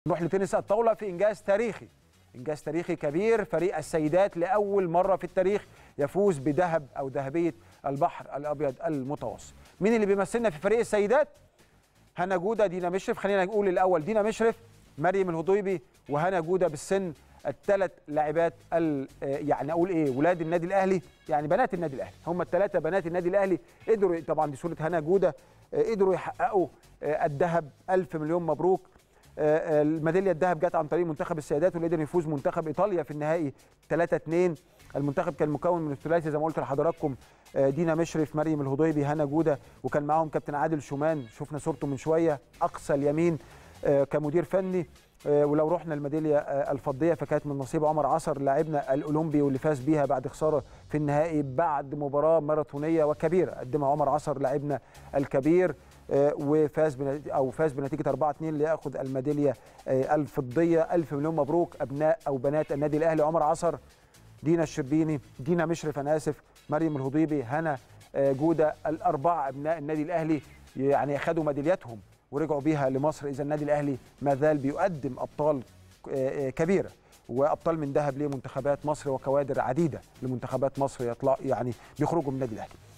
نروح لتنس الطاوله في انجاز تاريخي انجاز تاريخي كبير فريق السيدات لاول مره في التاريخ يفوز بذهب او ذهبيه البحر الابيض المتوسط مين اللي بيمثلنا في فريق السيدات هنا جوده دينا مشرف خلينا نقول الاول دينا مشرف مريم الهضيبي وهنا جوده بالسن الثلاث لاعبات يعني اقول ايه ولاد النادي الاهلي يعني بنات النادي الاهلي هم الثلاثه بنات النادي الاهلي قدروا طبعا دي صوره هنا جوده قدروا يحققوا الذهب ألف مليون مبروك الميداليه الذهب جت عن طريق منتخب السيدات واللي قدر يفوز منتخب ايطاليا في النهائي 3 2 المنتخب كان مكون من الثلاثي زي ما قلت لحضراتكم دينا مشرف مريم الهضيبي هنا جوده وكان معاهم كابتن عادل شومان شفنا صورته من شويه اقصى اليمين كمدير فني ولو رحنا الميداليه الفضيه فكانت من نصيب عمر عصر لاعبنا الاولمبي واللي فاز بيها بعد خساره في النهائي بعد مباراه ماراثونيه وكبيره قدمها عمر عصر لاعبنا الكبير وفاز او فاز بنتيجه 4 2 لياخذ الميداليه الفضيه الف مليون مبروك ابناء او بنات النادي الاهلي عمر عصر دينا الشربيني دينا مشرف انا اسف مريم الهضيبي هنا جوده الاربعه ابناء النادي الاهلي يعني اخذوا ميدالياتهم ورجعوا بيها لمصر اذا النادي الاهلي ما زال بيقدم ابطال كبيره وابطال من ذهب لمنتخبات مصر وكوادر عديده لمنتخبات مصر يطلع يعني بيخرجوا من النادي الاهلي